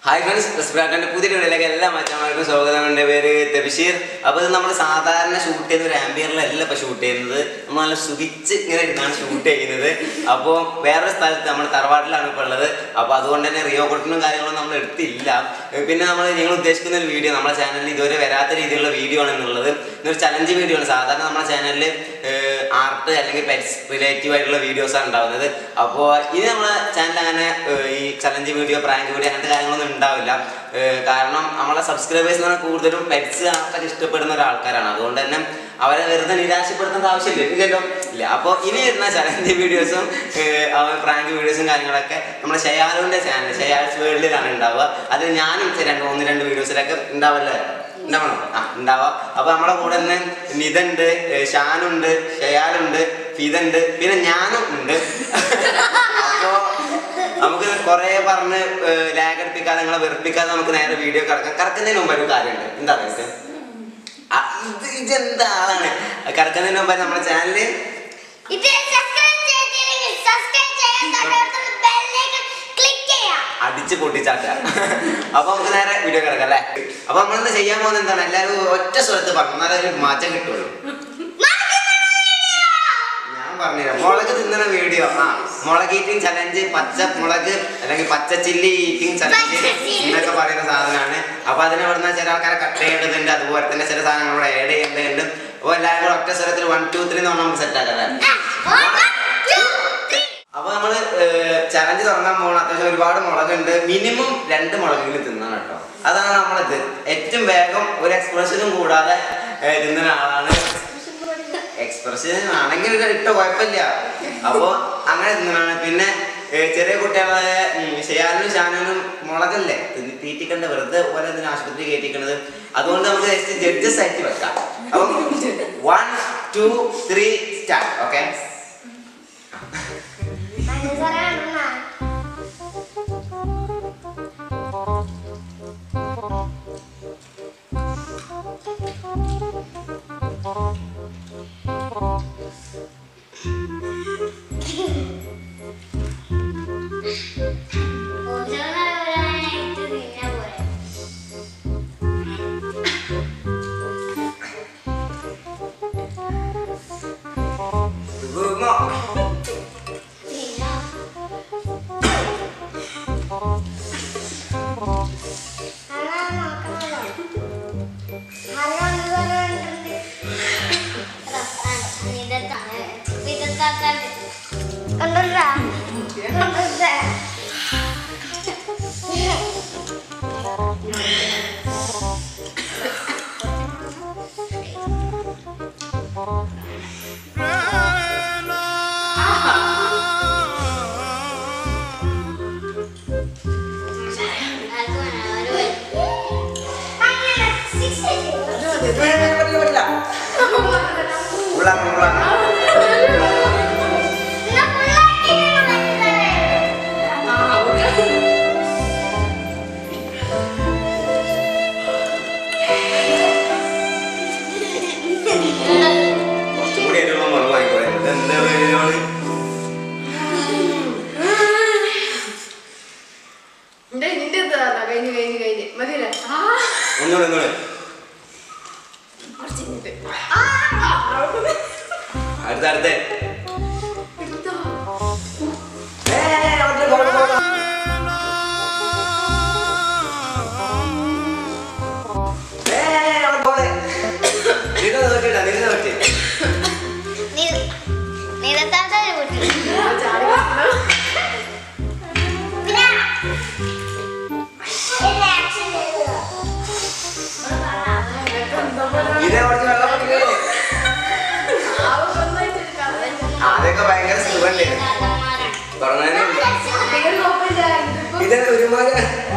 Hi friends റെസ്പിറാറ്ററിന്റെ പുതിയ വീഡിയോയിലേക്ക് എല്ലാ മച്ചന്മാർക്കും സ്വാഗതം എൻ്റെ പേര് തബിഷീർ അപ്പോൾ ഇത് നമ്മൾ സാധാരണ ഷൂട്ട് ചെയ്യുന്ന ഒരു ആംബിയറിലല്ല ഇപ്പോൾ ഷൂട്ട് ചെയ്യുന്നത് നമ്മൾ നല്ല സുഖിച്ച് ഇങ്ങനെ ഇരുന്നാണ് ഷൂട്ട് ചെയ്യുന്നത് അപ്പോൾ വേറൊരു സ്ഥലത്ത് നമ്മൾ തറവാട്ടിലാണ് ഇപ്പോൾ ഉള്ളത് അപ്പോൾ അതുകൊണ്ട് തന്നെ റിയോ കൊട്ടിനും കാര്യങ്ങളും നമ്മൾ എടുത്തില്ല ഏർ പിന്നെ നമ്മൾ നിങ്ങൾ ഉദ്ദേശിക്കുന്ന ഒരു വീഡിയോ നമ്മുടെ ചാനലിൽ ഇതുവരെ വരാത്ത രീതിയിലുള്ള വീഡിയോ ആണ് എന്നുള്ളത് ഇതൊരു ചലഞ്ച് വീഡിയോ ആണ് സാധാരണ നമ്മുടെ ചാനലിൽ ആർട്ട് അല്ലെങ്കിൽ പെറ്റ്സ് റിലേറ്റീവ് ആയിട്ടുള്ള വീഡിയോസാണ് ഉണ്ടാവുന്നത് അപ്പോൾ ഇനി നമ്മളെ ചാനൽ അങ്ങനെ ഏർ ഈ ചലഞ്ച് വീഡിയോ പ്രാങ്ക് വീഡിയോ അങ്ങനത്തെ കാര്യങ്ങളൊന്നും ഉണ്ടാവില്ല ഏർ കാരണം നമ്മളെ സബ്സ്ക്രൈബേഴ്സ് എന്ന് പറഞ്ഞാൽ കൂടുതലും പെറ്റ്സ് കാണാനൊക്കെ ഇഷ്ടപ്പെടുന്ന ഒരാൾക്കാരാണ് അതുകൊണ്ട് തന്നെ അവരെ വെറുതെ നിരാശപ്പെടുത്തേണ്ട ആവശ്യമില്ല ഇല്ലല്ലോ ഇല്ല അപ്പോൾ ഇനി വരുന്ന ചലഞ്ച് വീഡിയോസും പ്രാങ്ക് വീഡിയോസും കാര്യങ്ങളൊക്കെ നമ്മുടെ ഷയാലുവിൻ്റെ ചാനൽ ഷയാൽസ് വേൾഡിലാണ് ഉണ്ടാവുക അത് ഞാനും രണ്ട് ഒന്ന് രണ്ട് വീഡിയോസിലൊക്കെ ഉണ്ടാവല്ലേ ഉണ്ടാവണം ആ ഉണ്ടാവാം അപ്പൊ നമ്മുടെ കൂടെ തന്നെ നിതുണ്ട് ഷാനുണ്ട് ഷയാലുണ്ട് ഫിതുണ്ട് പിന്നെ ഞാനും ഉണ്ട് അപ്പോ നമുക്ക് കുറെ പറഞ്ഞ് ലാഗ് അടിപ്പിക്കാതെ നിങ്ങളെ വെറുപ്പിക്കാതെ നമുക്ക് നേരെ വീഡിയോ കിടക്കാം കിടക്കുന്നതിന് മുമ്പ് ഒരു കാര്യമുണ്ട് എന്താ പറയുക ഇത് ഇതെന്താ ആളാണ് കിടക്കുന്നതിന് മുമ്പ് നമ്മുടെ ചാനല് ഇത് സബ്സ്ക്രൈബ് ചെയ്തില്ലെങ്കിൽ സബ്സ്ക്രൈബ് ചെയ്യാൻ തൊട്ടടുത്തുള്ള ബെല്ലൈക്കൺ ക്ലിക്ക് ചെയ്യാം അടിച്ച് പൊട്ടിച്ചാട്ട അപ്പൊ നമുക്ക് നേരെ വീഡിയോ കിടക്കാം അല്ലേ അപ്പൊ നമ്മളിന്ന് ചെയ്യാൻ പോകുന്നത് എന്താണ് എല്ലാവരും ഒറ്റ സ്വരത്ത് പറഞ്ഞു എന്നാലേ ഒരു മാറ്റം കിട്ടുള്ളൂ ഞാൻ പറഞ്ഞുതരാം മുളക് തിന്നണ വീഡിയോ ആ മുളക് ഈറ്റിംഗ് ചലഞ്ച് പച്ച മുളക് അല്ലെങ്കിൽ പച്ച ചില്ലി ഈറ്റിംഗ് ചലഞ്ച് പച്ചച്ചില്ലി. എന്നൊക്കെ പറയുന്ന സാധനമാണ് അപ്പൊ അതിന് ഇവിടുന്ന് ചില ആൾക്കാരെ കട്ട് ചെയ്യേണ്ടതുണ്ട് അതുപോലെ തന്നെ ചില സാധനങ്ങൾ ഇവിടെ ആഡ് ചെയ്യേണ്ടതുണ്ട് അപ്പൊ എല്ലാവരും കൂടെ ഒറ്റ സ്വരത്തിൽ വൺ ടു ത്രീ എന്ന് പറഞ്ഞാൽ നമുക്ക് സെറ്റ് ആക്കാം അല്ലേ One, two, three. അപ്പൊ നമ്മള് ചലഞ്ച് തുടങ്ങാൻ പോകണം അത്യാവശ്യം ഒരുപാട് മുളകുണ്ട് മിനിമം രണ്ട് മുളകെങ്കിലും തിന്നണം കേട്ടോ അതാണ് നമ്മളിത് ഏറ്റവും വേഗം ഒരു എക്സ്പ്രഷനും കൂടാതെ ഏർ, തിന്നുന്ന ആളാണ് എക്സ്പ്രഷൻ ആണെങ്കിൽ ഇത് ഇട്ടോ കുഴപ്പമില്ല അപ്പോ അങ്ങനെ തിന്നണാണ് പിന്നെ ഏ, ചെറിയ കുട്ടികളെ ഷെയാനും ഷാനും മുളകല്ലേ തിന്ന് തീറ്റിക്കണ്ട വെറുതെ പോലെ എന്തിനാ ആശുപത്രി കയറ്റിക്കണത് അതുകൊണ്ട് നമുക്ക് ജസ്റ്റ് ജഡ്ജസ് ആയിട്ട് വെക്കാം അപ്പം one two three start okay പഞ്ചസാര വേണമെന്നാ? ഓരോന്ന് ഓരോന്നായിട്ട് തിന്നാ പോരെ. തിന്നാ. അതാ നോക്കണല്ലോ. ആരോ ഒന്ന് പറഞ്ഞിട്ടുണ്ട്. എടാ, ആ, ഇതെത്താണ്. ഇതെത്താക്കാണ്ട്. കണ്ടോടാ? കണ്ടോടാ? ആർക്ക് വേണം? ആര് വേണം? അങ്ങനെ, six ആയിട്ട്. ഉള്ളാക്കണം ഉള്ളാക്കണം എന്നാ full ആക്കിയിട്ടാണ് മനസ്സിലായത്. കുറച്ചുകൂടി എരിവുള്ള മുളക് വാങ്ങിക്കോളെ എന്താ പേരിനോട് നിന്റെ നിന്റെ എന്താ കഴിഞ്ഞ് കഴിഞ്ഞ് കഴിഞ്ഞ് മതിയല്ലേ ആ ഒന്നുകൂടെ ഒന്നുകൂടെ കുറച്ച് കഴിഞ്ഞിട്ട് അടുത്ത അടുത്ത എടുത്തോ നീ- നീലത്താത്ത ഒരു കുട്ടി. ചാടി കളിക്കണം. പിന്നെ എന്നെ action ചെയ്തോ? നിനക്ക് എന്താ പോലെ ഇതേ കുറച്ച് വെള്ളം കുടിക്കേ ആവ് ഒന്നായിട്ട് എടുക്കാം. ആദ്യമൊക്കെ ഭയങ്കര സുഖല്ലേ തുടങ്ങാനേ അധികം കുഴപ്പമില്ല. ഇതിപ്പോ- ഇതൊക്കെ ഒരുപാട്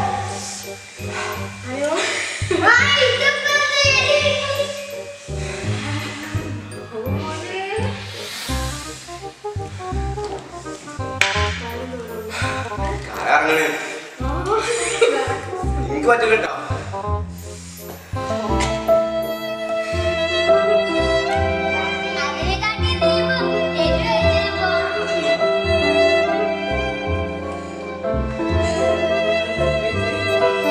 അയ്യോ. ആ, ഇതിപ്പോ ഇത് ഓ, മോനെ. ഇറങ്ങണ് എനിക്ക് പറ്റില്ല കേട്ടോ അതിനെക്കാട്ടി നീ പോ. എരിവ് വെച്ചിട്ട് പോ. അതൊന്നും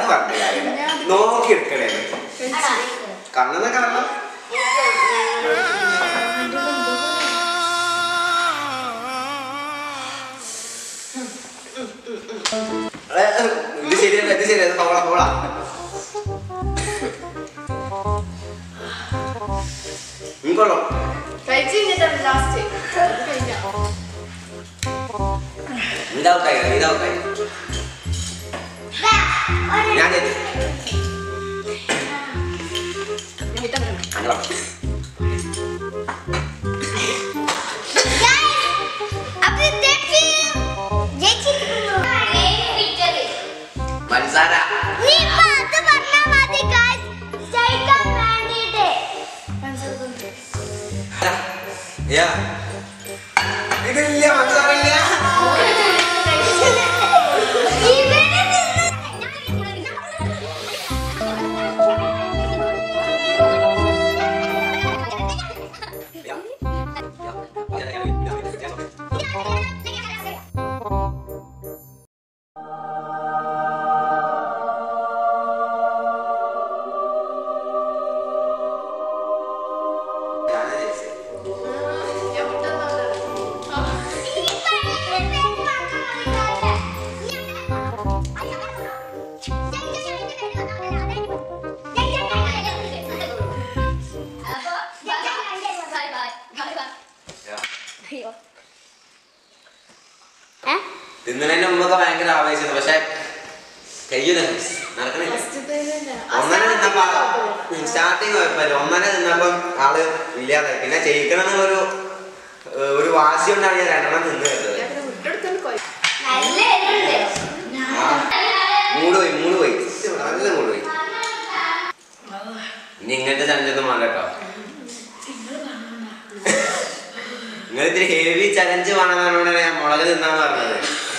അത് പറഞ്ഞ കാര്യമില്ല നോക്കി എടുക്കണേ കണ്ണെന്ന് കാണണം ഏ, ഇത് ശരിയല്ല ഇത് ശരിയല്ല ഇത് പോള പോള കൊള്ളാം കഴിച്ച് കഴിഞ്ഞിട്ടാണ് ലാസ്റ്റ് കഴിഞ്ഞ ഇതാവട്ടായി ഇതാവട്ടായി ഞാൻ ചെയ്തു അങ്ങനെ പഞ്ചസാര യാ ഇതില്ല പഞ്ചസാര ഇല്ല യാ. യാ. യാ. യാ. യാ. ഞാനാ ജയിച്ചത്. ഞാൻ വിട്ടെന്നാ യാ. തിന്നണതിന്റെ മുമ്പൊക്കെ ഭയങ്കര ആവേശം പക്ഷെ കഴിയൂല നടക്കണില്ല ഒന്നര നിന്നപ്പോ സ്റ്റാർട്ടിങ് കുഴപ്പമില്ല ഒന്നര നിന്നപ്പം ആള് ഇല്ലാതായി പിന്നെ ജയിക്കണമെന്നുള്ളൊരു ഏഹ്, ഒരു വാശി കൊണ്ടാണ് ഞാൻ രണ്ടെണ്ണം തിന്ന് കേട്ടത് വിട്ടെടുത്തോണ്ട് പോയി മൂട് പോയി മൂട് പോയി നല്ല മൂട് പോയി ഇനി ഇങ്ങനത്തെ ചലഞ്ചൊന്നും വേണ്ട കേട്ടോ നിങ്ങൾ ഇത്തിരി ഹെവി ചലഞ്ച് വേണമെന്നാണ് ഞാൻ മുളക് തിന്നാന്ന് പറഞ്ഞത്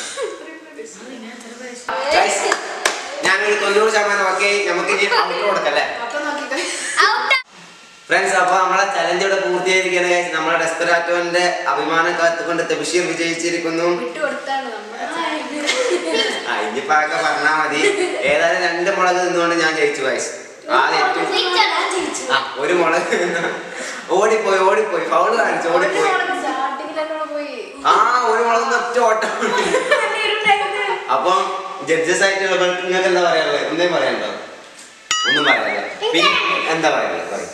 Guys, ഞാനൊരു തൊണ്ണൂറ് ശതമാനം ഓക്കെ നമുക്ക് ഇനി ഔട്ട് കൊടുക്കല്ലേ അപ്പൊ നോക്കിക്കോ ഫ്രണ്ട്സ് അപ്പൊ നമ്മളെ ചലഞ്ച് ഇവിടെ പൂർത്തീകരിക്കുകയാണ് guys. നമ്മളെ ഡെസ്പെറാറ്റോന്റെ അഭിമാനം കാത്തുകൊണ്ട് തെബിഷീർ വിജയിച്ചിരിക്കുന്നു വിട്ടു കൊടുത്താണ് നമ്മുടെ ആ ഇനിയിപ്പോ അതൊക്കെ പറഞ്ഞാ മതി ഏതായാലും രണ്ട് മുളക് നിന്നുകൊണ്ട് ഞാൻ ജയിച്ചു guys. ആദ്യം ഏറ്റവും ആ ഒരു മുളക് തിന്ന് ഓടിപ്പോയി ഓടിപ്പോയി ഫൗള് കാണിച്ചു ഓടിപ്പോയി സ്റ്റാർട്ടിങ്ങിലെന്നോട് പോയി ആ ഒരു മുളക് ഒറ്റ ഓട്ടം അപ്പം ജഡ്ജസ് ആയിട്ട് നിങ്ങൾക്ക് എന്താ പറയാനുള്ളത് എന്തേലും പറയാനുണ്ടോ ഒന്നും പറയാനില്ല പിന്നെ എന്താ പറയാനുള്ളത് പറയും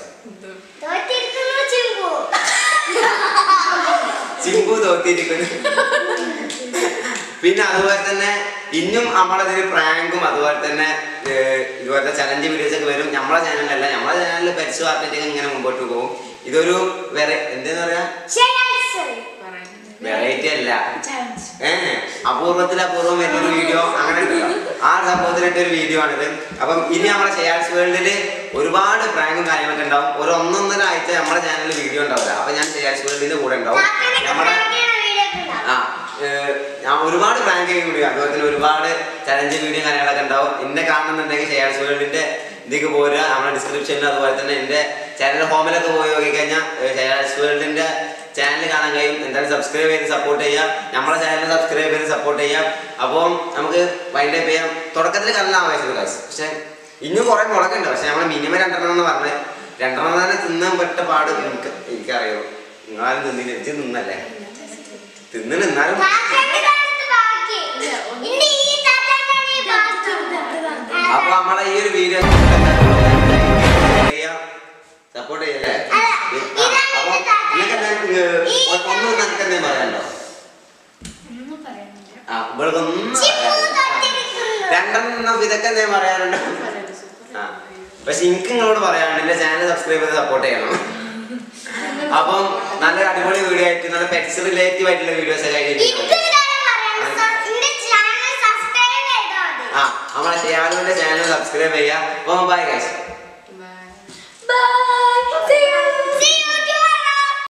ചിമ്പു തോത്തിയിരിക്കുന്നു പിന്നെ അതുപോലെ തന്നെ ഇന്നും നമ്മളതിന് പ്രാങ്കും അതുപോലെ തന്നെ ഏർ, ഇതുപോലത്തെ ചലഞ്ച് വീഡിയോസ് ഒക്കെ വരും നമ്മളെ ചാനലിലല്ല നമ്മളെ ചാനലിൽ പരിച്ചു വാർത്തയൊക്കെ ഇങ്ങനെ മുമ്പോട്ട് പോകും ഇതൊരു വേറെ എന്താന്ന് പറയാ വെറൈറ്റി അല്ല ഏഹ് അപൂർവത്തിൽ അപൂർവം വരുന്നൊരു വീഡിയോ അങ്ങനെ ഉണ്ടല്ലോ ആ സംഭവത്തിലിട്ട ഒരു വീഡിയോ ആണിത് അപ്പം ഇനി നമ്മളെ ഷെയർസ് വേൾഡില് ഒരുപാട് പ്രാങ്കും കാര്യങ്ങളൊക്കെ ഉണ്ടാവും ഒരു ഒന്നൊന്നര ആഴ്ച നമ്മുടെ ചാനലിൽ വീഡിയോ ഉണ്ടാവില്ല അപ്പൊ ഞാൻ ഷെയർസ് വേൾഡിന്റെ കൂടെ ഉണ്ടാവും നമ്മുടെ ആ ഏഹ്, ഞാൻ ഒരുപാട് പ്രാങ്ക് വീഡിയോ അതുപോലെ തന്നെ ഒരുപാട് ചലഞ്ച് വീഡിയോ കാര്യങ്ങളൊക്കെ ഉണ്ടാവും എന്നെ കാണുന്നുണ്ടെങ്കിൽ ഷെയർസ് വേൾഡിന്റെ ഇതിലേക്ക് പോരുക നമ്മുടെ ഡിസ്ക്രിപ്ഷനിൽ അതുപോലെ തന്നെ എൻ്റെ ചാനൽ ഹോമിലൊക്കെ പോയി നോക്കി കഴിഞ്ഞാൽ ഷെയർസ് വേൾഡിന്റെ ചാനൽ കാണാൻ കഴിയും എന്തായാലും സബ്സ്ക്രൈബ് ചെയ്ത് സപ്പോർട്ട് ചെയ്യാം നമ്മളെ ചാനൽ സബ്സ്ക്രൈബ് ചെയ്ത് സപ്പോർട്ട് ചെയ്യാം അപ്പോൾ നമുക്ക് വൈൻഡ് അപ്പ് ചെയ്യാം തുടക്കത്തിൽ നല്ല ആവേശം കാശ് പക്ഷെ ഇന്നും കുറെ മുളകുണ്ട് പക്ഷെ നമ്മൾ മിനിമം രണ്ടെണ്ണം എന്ന് പറഞ്ഞ് രണ്ടെണ്ണം തന്നെ തിന്നാൻ പെട്ട പാട് എനിക്ക് എനിക്കറിയോ നിങ്ങളാരും തിന്നില്ല എനിക്ക് തിന്നല്ലേ തിന്നിന് എന്നാലും അപ്പൊ നമ്മളെ ഈ ഒരു വീഡിയോ സപ്പോർട്ട് ചെയ്യല്ലേ അല്ല, ആ, ഇതാണ് അപ്പൊ ഇതിന്റെ നിനക്ക് എന്തെങ്കിലും, ഏർ, ഈ ഒന്നും നിനക്ക് എന്തെങ്കിലും പറയാനുണ്ടോ ആ ഇവൾക്കൊന്നും രണ്ടെണ്ണം ഇതൊക്കെ എന്തെങ്കിലും പറയാനുണ്ടോ ആ പക്ഷെ എനിക്ക് നിങ്ങളോട് പറയാനുണ്ട് എന്റെ ചാനൽ സബ്സ്ക്രൈബ് ചെയ്ത് സപ്പോർട്ട് ചെയ്യണം അപ്പം നല്ലൊരു അടിപൊളി വീഡിയോ ആയിട്ട് നല്ല പെറ്റ്സ് റിലേറ്റീവ് ആയിട്ടുള്ള വീഡിയോസ് ഒക്കെ ആയിട്ട് ആ നമ്മളെ ഷെയാലുവിന്റെ ചാനൽ സബ്സ്ക്രൈബ് ചെയ്യാം അപ്പം ബൈ ഗൈസ്